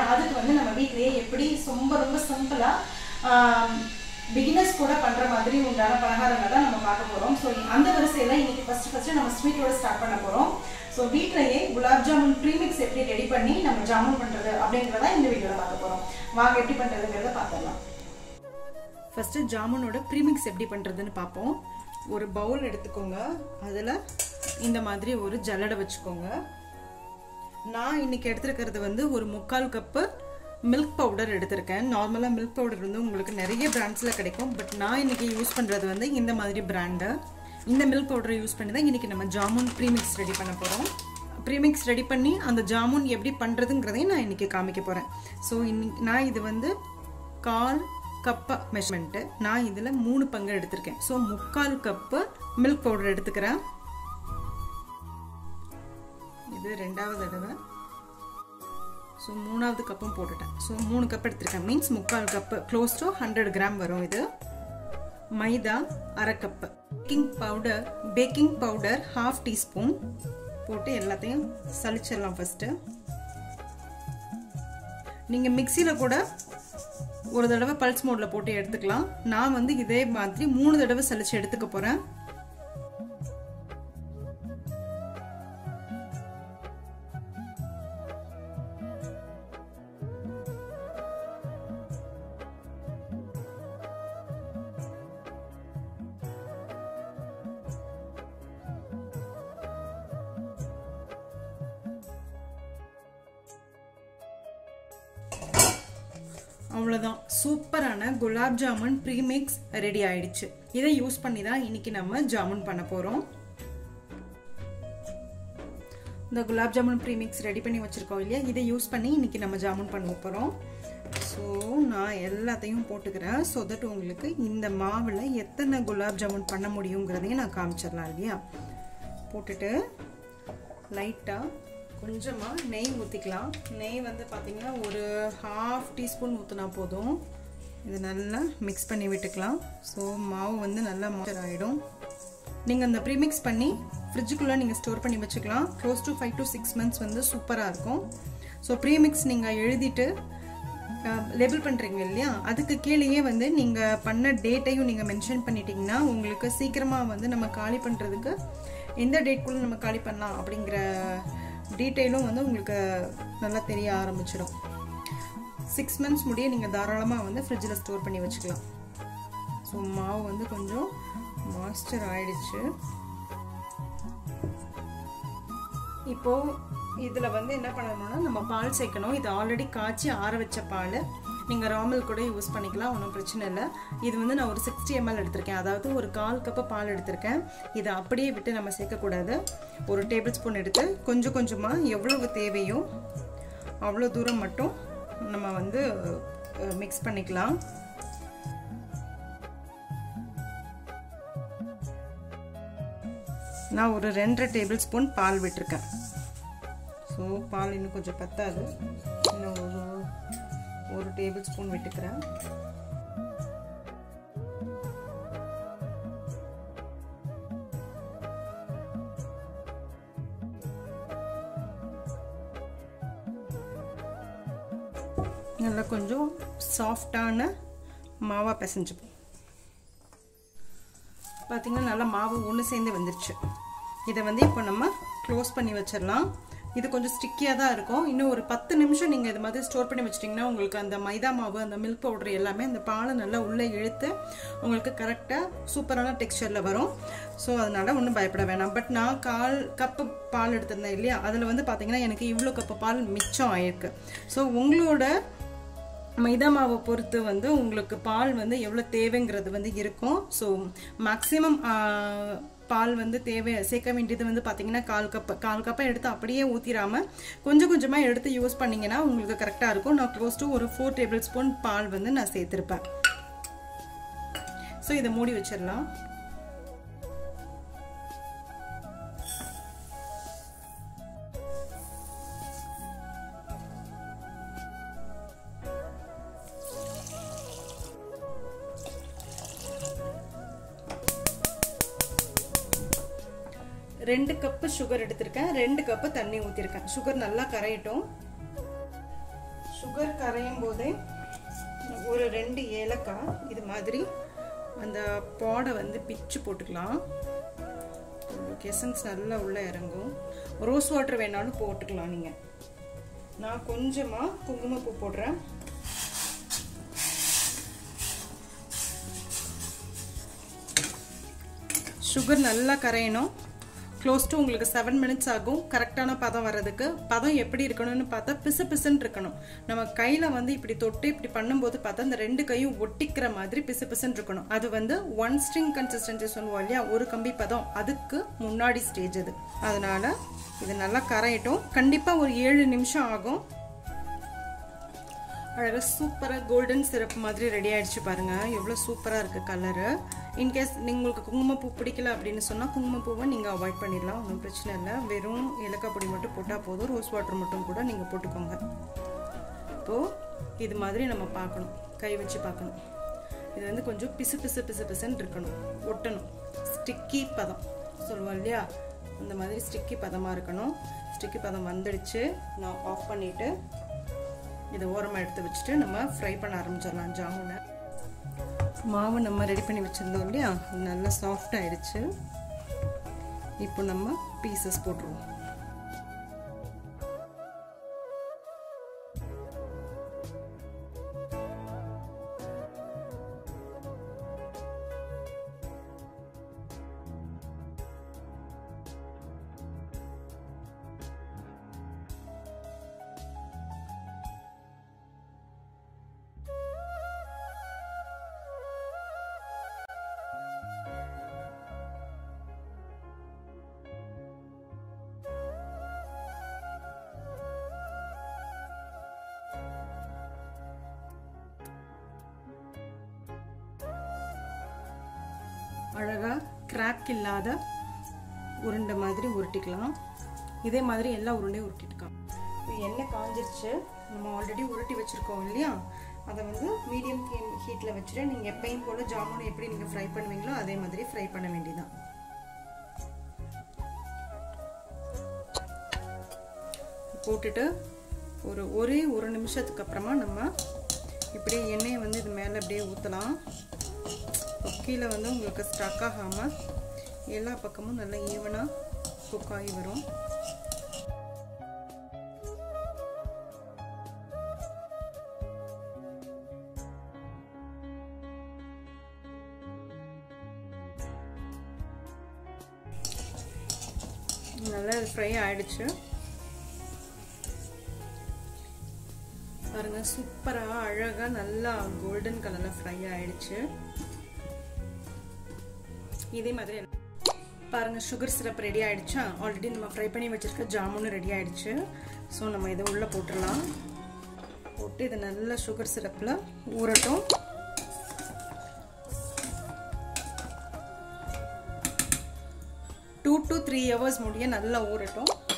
அதுக்கு வந்து நம்ம வீட்லயே எப்படி ரொம்ப ரொம்ப சிம்பிளா பிகினர்ஸ் கூட பண்ற மாதிரி உண்டான பலகாரங்கள் தான் நம்ம பார்க்க போறோம் ஸோ அந்த வரிசையில இன்னைக்கு ஃபர்ஸ்ட் ஃபர்ஸ்ட் நம்ம ஸ்வீட்டோட ஸ்டார்ட் பண்ண போறோம் ஸோ வீட்லயே குலாப் ஜாமுன் ப்ரீமிக்ஸ் எப்படி ரெடி பண்ணி நம்ம ஜாமுன் பண்றது அப்படிங்கிறத இந்த வீடியோல பார்க்க போறோம் வாங்க எப்படி பண்றதுங்கிறத பார்த்துடலாம் ஃபர்ஸ்ட் ஜாமுனோட ப்ரீமிக்ஸ் எப்படி பண்றதுன்னு பார்ப்போம் ஒரு பவுல் எடுத்துக்கோங்க அதில் இந்த மாதிரி ஒரு ஜல்லடை வச்சுக்கோங்க நான் இன்னைக்கு எடுத்துருக்கிறது வந்து ஒரு முக்கால் கப்பு மில்க் பவுடர் எடுத்திருக்கேன் நார்மலாக மில்க் பவுடர் வந்து உங்களுக்கு நிறைய பிராண்ட்ஸில் கிடைக்கும் பட் நான் இன்னைக்கு யூஸ் பண்ணுறது வந்து இந்த மாதிரி பிராண்டு இந்த மில்க் பவுடரை யூஸ் பண்ணி தான் இன்றைக்கி நம்ம ஜாமுன் ப்ரீமிக்ஸ் ரெடி பண்ண போகிறோம் ப்ரீமிக்ஸ் ரெடி பண்ணி அந்த ஜாமுன் எப்படி பண்ணுறதுங்கிறதையும் நான் இன்றைக்கி காமிக்க போகிறேன் ஸோ இன்னைக்கு நான் இது வந்து கால் கப்பு மெஷர்மெண்ட்டு நான் இதில் மூணு பங்கு எடுத்திருக்கேன் ஸோ முக்கால் கப்பு மில்க் பவுடர் எடுத்துக்கிறேன் இது ரெண்டாவது தடவை ஸோ மூணாவது கப்பும் போட்டுட்டேன் ஸோ மூணு கப் எடுத்திருக்கேன் மீன்ஸ் முக்கால் cup close to hundred gram வரும் இது மைதா அரை cup baking powder baking powder half teaspoon போட்டு எல்லாத்தையும் சளிச்சிடலாம் ஃபஸ்ட்டு நீங்கள் மிக்சியில் கூட ஒரு தடவை பல்ஸ் மோடில் போட்டு எடுத்துக்கலாம் நான் வந்து இதே மாதிரி மூணு தடவை சளிச்சு எடுத்துக்க போகிறேன் அவ்வளோதான் சூப்பரான குலாப் ஜாமுன் ப்ரீமிக்ஸ் ரெடி ஆயிடுச்சு இதை யூஸ் பண்ணி தான் இன்னைக்கு நம்ம ஜாமுன் பண்ண போகிறோம் இந்த குலாப் ஜாமுன் ப்ரீமிக்ஸ் ரெடி பண்ணி வச்சுருக்கோம் இல்லையா இதை யூஸ் பண்ணி இன்னைக்கு நம்ம ஜாமுன் பண்ண போகிறோம் ஸோ நான் எல்லாத்தையும் போட்டுக்கிறேன் ஸோ தட் உங்களுக்கு இந்த மாவில் எத்தனை குலாப் ஜாமுன் பண்ண முடியுங்கிறதையும் நான் காமிச்சிடலாம் இல்லையா போட்டுட்டு லைட்டாக கொஞ்சமாக நெய் ஊற்றிக்கலாம் நெய் வந்து பார்த்திங்கன்னா ஒரு ஹாஃப் டீஸ்பூன் ஊற்றினா போதும் இது நல்லா மிக்ஸ் பண்ணி விட்டுக்கலாம் ஸோ மாவு வந்து நல்லா மாய்ச்சர் ஆகிடும் நீங்கள் அந்த ப்ரீமிக்ஸ் பண்ணி ஃப்ரிட்ஜுக்குள்ளே நீங்கள் ஸ்டோர் பண்ணி வச்சுக்கலாம் close to five to six months வந்து சூப்பராக இருக்கும் ஸோ ப்ரீமிக்ஸ் நீங்கள் எழுதிட்டு லேபிள் பண்ணுறீங்க இல்லையா அதுக்கு கீழேயே வந்து நீங்கள் பண்ண டேட்டையும் நீங்கள் மென்ஷன் பண்ணிட்டீங்கன்னா உங்களுக்கு சீக்கிரமாக வந்து நம்ம காலி பண்ணுறதுக்கு எந்த டேட்குள்ளே நம்ம காலி பண்ணலாம் அப்படிங்கிற டீட்டெயிலும் வந்து உங்களுக்கு நல்லா தெரிய ஆரம்பிச்சிடும் சிக்ஸ் மந்த்ஸ் முடிய நீங்கள் தாராளமாக வந்து ஃப்ரிட்ஜில் ஸ்டோர் பண்ணி வச்சுக்கலாம் ஸோ மாவு வந்து கொஞ்சம் மாய்ஸ்டர் ஆயிடுச்சு இப்போது இதில் வந்து என்ன பண்ணணும்னா நம்ம பால் சேர்க்கணும் இது ஆல்ரெடி காய்ச்சி ஆற வச்ச பால் நீங்கள் ராமல் கூட யூஸ் பண்ணிக்கலாம் ஒன்றும் பிரச்சனை இல்லை இது வந்து நான் ஒரு சிக்ஸ்டி எம்எல் எடுத்திருக்கேன் அதாவது ஒரு கால் கப்பு பால் எடுத்திருக்கேன் இதை அப்படியே விட்டு நம்ம சேர்க்கக்கூடாது ஒரு டேபிள் ஸ்பூன் எடுத்து கொஞ்சம் கொஞ்சமாக எவ்வளவு தேவையோ அவ்வளோ தூரம் மட்டும் நம்ம வந்து மிக்ஸ் பண்ணிக்கலாம் நான் ஒரு ரெண்டரை டேபிள் ஸ்பூன் பால் விட்டுருக்கேன் ஸோ பால் இன்னும் கொஞ்சம் பத்தாது இன்னும் ஒரு ஒரு டேபிள் ஸ்பூன் விட்டுக்கிறேன் நல்லா கொஞ்சம் சாஃப்டான மாவாக பிசைஞ்சுப்போம் பார்த்திங்கன்னா நல்லா மாவு ஒன்று சேர்ந்து வந்துருச்சு இதை வந்து இப்போ நம்ம க்ளோஸ் பண்ணி வச்சிடலாம் இது கொஞ்சம் ஸ்டிக்கியாக தான் இருக்கும் இன்னும் ஒரு பத்து நிமிஷம் நீங்கள் இது மாதிரி ஸ்டோர் பண்ணி வச்சிட்டிங்கன்னா உங்களுக்கு அந்த மைதா மாவு அந்த மில்க் பவுடர் எல்லாமே அந்த பாலை நல்லா உள்ளே இழுத்து உங்களுக்கு கரெக்டாக சூப்பரான டெக்ஸ்சரில் வரும் ஸோ அதனால் ஒன்றும் பயப்பட வேணாம் பட் நான் கால் கப்பு பால் எடுத்திருந்தேன் இல்லையா அதில் வந்து பார்த்தீங்கன்னா எனக்கு இவ்வளோ கப்பு பால் மிச்சம் ஆயிருக்கு ஸோ உங்களோட மைதா மாவை பொறுத்து வந்து உங்களுக்கு பால் வந்து எவ்வளோ தேவைங்கிறது வந்து இருக்கும் ஸோ மேக்ஸிமம் பால் வந்து தேவை சேர்க்க வேண்டியது வந்து பார்த்தீங்கன்னா கால் கப்பு கால் கப்பை எடுத்து அப்படியே ஊற்றிடாமல் கொஞ்சம் கொஞ்சமாக எடுத்து யூஸ் பண்ணிங்கன்னா உங்களுக்கு கரெக்டாக இருக்கும் நான் க்ளோஸ் டு ஒரு ஃபோர் டேபிள் ஸ்பூன் பால் வந்து நான் சேர்த்துருப்பேன் ஸோ இதை மூடி வச்சிடலாம் ரெண்டு கப்பு சுகர் எடுத்திருக்கேன் ரெண்டு கப்பு தண்ணி ஊற்றிருக்கேன் சுகர் நல்லா கரையட்டும் சுகர் கரையும் போதே ஒரு ரெண்டு ஏலக்காய் இது மாதிரி அந்த பாடை வந்து பிச்சு போட்டுக்கலாம் உங்களுக்கு எசன்ஸ் நல்லா உள்ளே இறங்கும் ரோஸ் வாட்டர் வேணாலும் போட்டுக்கலாம் நீங்கள் நான் கொஞ்சமாக குங்குமப்பூ போடுறேன் சுகர் நல்லா கரையணும் க்ளோஸ் டு உங்களுக்கு செவன் மினிட்ஸ் ஆகும் கரெக்டான பதம் வர்றதுக்கு பதம் எப்படி இருக்கணும்னு பார்த்தா பிசு பிசுன்னு இருக்கணும் நம்ம கையில் வந்து இப்படி தொட்டு இப்படி பண்ணும்போது பார்த்தா இந்த ரெண்டு கையும் ஒட்டிக்கிற மாதிரி பிசு பிசுன்னு இருக்கணும் அது வந்து ஒன் ஸ்ட்ரிங் கன்சிஸ்டன்சி சொல்லுவோம் இல்லையா ஒரு கம்பி பதம் அதுக்கு முன்னாடி ஸ்டேஜ் அது அதனால இது நல்லா கரையட்டும் கண்டிப்பாக ஒரு ஏழு நிமிஷம் ஆகும் அழகாக சூப்பராக கோல்டன் சிரப் மாதிரி ரெடி ஆயிடுச்சு பாருங்க எவ்வளோ சூப்பராக இருக்குது கலரு இன்கேஸ் உங்களுக்கு குங்குமப்பூ பிடிக்கல அப்படின்னு சொன்னால் குங்குமப்பூவை நீங்கள் அவாய்ட் பண்ணிடலாம் ஒன்றும் பிரச்சனை இல்லை வெறும் ஏலக்காய் பொடி மட்டும் போட்டால் போதும் ரோஸ் வாட்டர் மட்டும் கூட நீங்கள் போட்டுக்கோங்க இப்போது இது மாதிரி நம்ம பார்க்கணும் கை வச்சு பார்க்கணும் இது வந்து கொஞ்சம் பிசு பிசு பிசு பிசுன்னு இருக்கணும் ஒட்டணும் ஸ்டிக்கி பதம் சொல்லுவோம் இல்லையா அந்த மாதிரி ஸ்டிக்கி பதமாக இருக்கணும் ஸ்டிக்கி பதம் வந்துடுச்சு நான் ஆஃப் பண்ணிவிட்டு இதை ஓரமாக எடுத்து வச்சுட்டு நம்ம ஃப்ரை பண்ண ஆரம்பிச்சிடலாம் ஜாமுனை மாவு நம்ம ரெடி பண்ணி வச்சுருந்தோம் இல்லையா நல்லா சாஃப்ட் ஆயிடுச்சு இப்போ நம்ம பீசஸ் போட்டுருவோம் அழகாக கிராக் இல்லாத உருண்டை மாதிரி உருட்டிக்கலாம் இதே மாதிரி எல்லா உருண்டையும் உருட்டிட்டுக்கலாம் இப்போ எண்ணெய் காஞ்சிருச்சு நம்ம ஆல்ரெடி உருட்டி வச்சுருக்கோம் இல்லையா அதை வந்து மீடியம் ஹீட்டில் வச்சுட்டு நீங்கள் எப்பயும் போல் ஜாமுன் எப்படி நீங்கள் ஃப்ரை பண்ணுவீங்களோ அதே மாதிரி ஃப்ரை பண்ண வேண்டியதான் போட்டுட்டு ஒரு ஒரே ஒரு நிமிஷத்துக்கு அப்புறமா நம்ம இப்படியே எண்ணெயை வந்து இது மேலே அப்படியே ஊற்றலாம் கீழே வந்து உங்களுக்கு ஸ்டக் ஆகாமல் எல்லா பக்கமும் நல்லா ஈவனாக குக் ஆகி வரும் நல்லா ஃப்ரை ஆயிடுச்சு பாருங்க சூப்பராக அழகாக நல்லா கோல்டன் கலரில் ஃப்ரை ஆயிடுச்சு இதே மாதிரி பாருங்கள் சுகர் சிரப் ரெடி ஆயிடுச்சா ஆல்ரெடி நம்ம ஃப்ரை பண்ணி வச்சுருக்க ஜாமுன்னு ரெடி ஆயிடுச்சு ஸோ நம்ம இதை உள்ளே போட்டுடலாம் போட்டு இது நல்லா சுகர் சிரப்பில் ஊறட்டும் டூ டு த்ரீ ஹவர்ஸ் முடிய நல்லா ஊறட்டும்